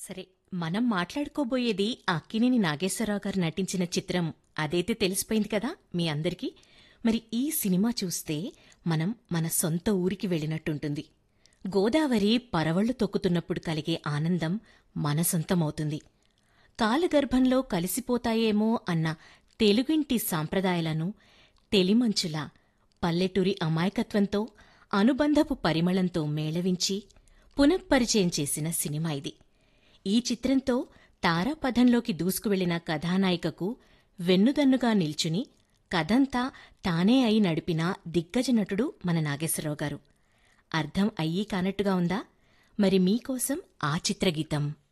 సరే మనం మాట్లాడుకోబోయేది అక్కినేని నాగేశ్వరరావు గారు నటించిన చిత్రం అదైతే తెలిసిపోయింది కదా మీ అందరికీ మరి ఈ సినిమా చూస్తే మనం మన సొంత ఊరికి వెళ్ళినట్టుంటుంది గోదావరి పరవళ్లు తొక్కుతున్నప్పుడు కలిగే ఆనందం మన సొంతమవుతుంది కాలగర్భంలో కలిసిపోతాయేమో అన్న తెలుగింటి సాంప్రదాయాలను తెలిమంచులా పల్లెటూరి అమాయకత్వంతో అనుబంధపు పరిమళంతో మేళవించి పునఃపరిచయం చేసిన సినిమా ఇది ఈ చిత్రంతో తారాపథంలోకి దూసుకువెళ్లిన కథానాయికకు వెన్నుదన్నుగా నిల్చుని కథంతా తానే అయి నడిపిన దిగ్గజ నటుడు మన నాగేశ్వరరావు గారు అర్థం అయ్యి కానట్టుగా ఉందా మరి మీకోసం ఆ చిత్రగీతం